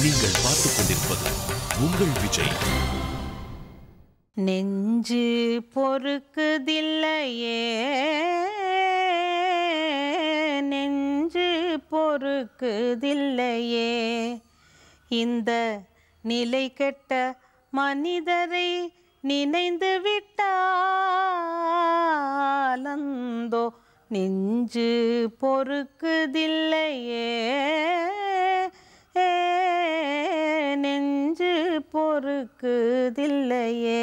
நீங்கள் பார்த்துக் கொண்டிருப்பது உங்கள் விஜய் நெஞ்சு பொறுக்குதில்லையே நெஞ்சு பொறுக்குதில்லையே இந்த நிலை கெட்ட மனிதரை நினைந்து விட்டாலந்தோ நெஞ்சு பொறுக்குதில்லையே நெஞ்சு பொறுக்குதில்லையே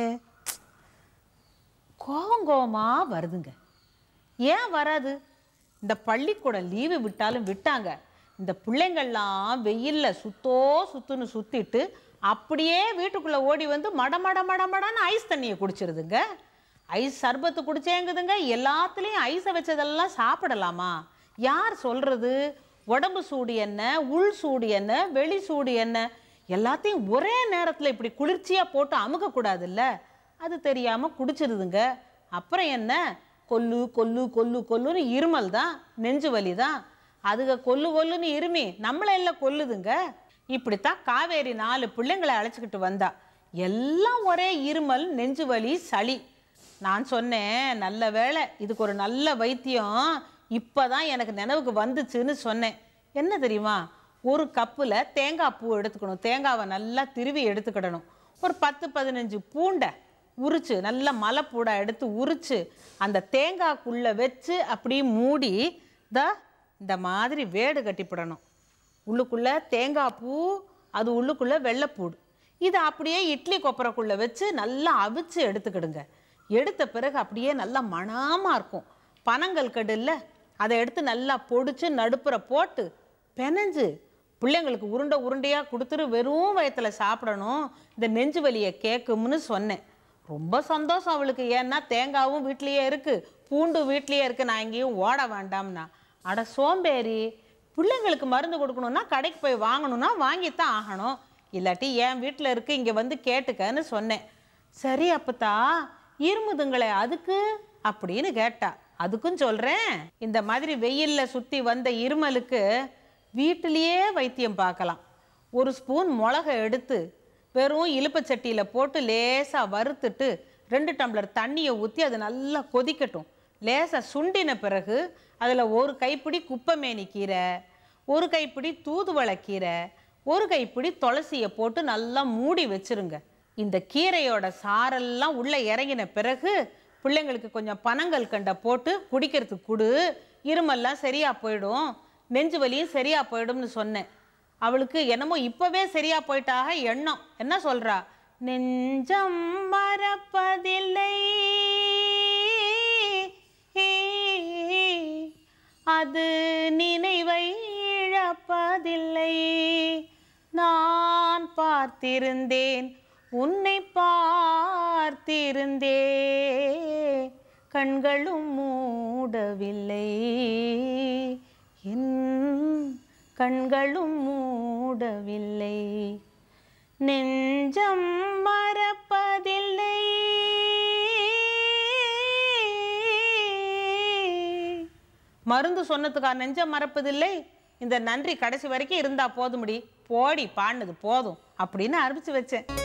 கோவம் கோவமா வருதுங்க ஏன் வராது இந்த பள்ளிக்கூடம் லீவு விட்டாலும் விட்டாங்க இந்த பிள்ளைங்கள்லாம் வெயில்ல சுத்தோ சுத்துன்னு சுத்திட்டு அப்படியே வீட்டுக்குள்ள ஓடி வந்து மட மட மட மடன்னு ஐஸ் தண்ணியை குடிச்சிருதுங்க ஐஸ் சர்பத்து குடிச்சேங்குதுங்க எல்லாத்துலேயும் ஐஸை வச்சதெல்லாம் சாப்பிடலாமா யார் சொல்றது உடம்பு சூடு என்ன உள் சூடு என்ன வெளி சூடு என்ன எல்லாத்தையும் ஒரே நேரத்தில் இப்படி குளிர்ச்சியாக போட்டு அமுக்கக்கூடாதுல்ல அது தெரியாமல் குடிச்சிருதுங்க அப்புறம் என்ன கொல்லு கொல்லு கொல்லு கொல்லுன்னு இருமல் தான் நெஞ்சு வலி தான் அதுக கொல்லு கொல்லுன்னு இருமி நம்மளை எல்லாம் கொல்லுதுங்க இப்படித்தான் காவேரி நாலு பிள்ளைங்களை அழைச்சிக்கிட்டு வந்தா எல்லாம் ஒரே இருமல் நெஞ்சு வலி சளி நான் சொன்னேன் நல்ல வேளை இதுக்கு ஒரு நல்ல வைத்தியம் இப்பதான் எனக்கு நினைவுக்கு வந்துச்சுன்னு சொன்னேன் என்ன தெரியுமா ஒரு கப்பில் தேங்காய் பூ எடுத்துக்கணும் தேங்காவை நல்லா திருவி எடுத்துக்கிடணும் ஒரு பத்து பதினஞ்சு பூண்டை உரிச்சு நல்ல மலைப்பூடை எடுத்து உரிச்சு அந்த தேங்காய்க்குள்ளே வச்சு அப்படியே மூடி த இந்த மாதிரி வேடு கட்டிப்பிடணும் உள்ளுக்குள்ளே தேங்காய் பூ அது உள்ளுக்குள்ளே வெள்ளைப்பூடு இதை அப்படியே இட்லி கொப்பரைக்குள்ளே வச்சு நல்லா அவிச்சு எடுத்துக்கிடுங்க எடுத்த பிறகு அப்படியே நல்லா மணமாக இருக்கும் பனங்கள் கடுல்ல அதை எடுத்து நல்லா பொடிச்சு நடுப்புற போட்டு பெனஞ்சு பிள்ளைங்களுக்கு உருண்டை உருண்டையாக கொடுத்துட்டு வெறும் வயத்துல சாப்பிடணும் இந்த நெஞ்சு வலியை கேட்கும்னு சொன்னேன் ரொம்ப சந்தோஷம் அவளுக்கு ஏன்னா தேங்காவும் வீட்லேயே இருக்குது பூண்டு வீட்லேயே இருக்குது நான் எங்கேயும் ஓட வேண்டாம்னா அட சோம்பேறி பிள்ளைங்களுக்கு மருந்து கொடுக்கணும்னா கடைக்கு போய் வாங்கணும்னா வாங்கித்தான் ஆகணும் இல்லாட்டி என் வீட்டில் இருக்கு இங்கே வந்து கேட்டுக்கன்னு சொன்னேன் சரி அப்பத்தா இருமுதுங்களே அதுக்கு அப்படின்னு கேட்டா அதுக்கும் சொல்கிறேன் இந்த மாதிரி வெயிலில் சுற்றி வந்த இருமலுக்கு வீட்டிலேயே வைத்தியம் பார்க்கலாம் ஒரு ஸ்பூன் மிளகை எடுத்து வெறும் இலுப்பச்சட்டியில் போட்டு லேசாக வறுத்துட்டு ரெண்டு டம்ளர் தண்ணியை ஊற்றி அது நல்லா கொதிக்கட்டும் லேசாக சுண்டின பிறகு அதில் ஒரு கைப்பிடி குப்பைமேனி கீரை ஒரு கைப்பிடி தூதுவளை கீரை ஒரு கைப்பிடி துளசியை போட்டு நல்லா மூடி வச்சிருங்க இந்த கீரையோட சாரெல்லாம் உள்ளே இறங்கின பிறகு பிள்ளைங்களுக்கு கொஞ்சம் பனங்கள் கண்டை போட்டு குடிக்கிறதுக்கு கொடு இருமெல்லாம் சரியா போயிடும் நெஞ்சு வலியும் சரியா போயிடும்னு சொன்னேன் அவளுக்கு என்னமோ இப்பவே சரியா போயிட்டாக எண்ணம் என்ன சொல்றா நெஞ்சம் மறப்பதில்லை அது நினைவை இழப்பதில்லை நான் பார்த்திருந்தேன் உன்னை பார்த்திருந்தே கண்களும் மூடவில்லை என் கண்களும் மூடவில்லை நெஞ்சம் மறப்பதில்லை மருந்து சொன்னதுக்கா நெஞ்சம் மறப்பதில்லை இந்த நன்றி கடைசி வரைக்கும் இருந்தா போதும்டி போடி பாடுனது போதும் அப்படின்னு ஆரம்பிச்சு வச்சேன்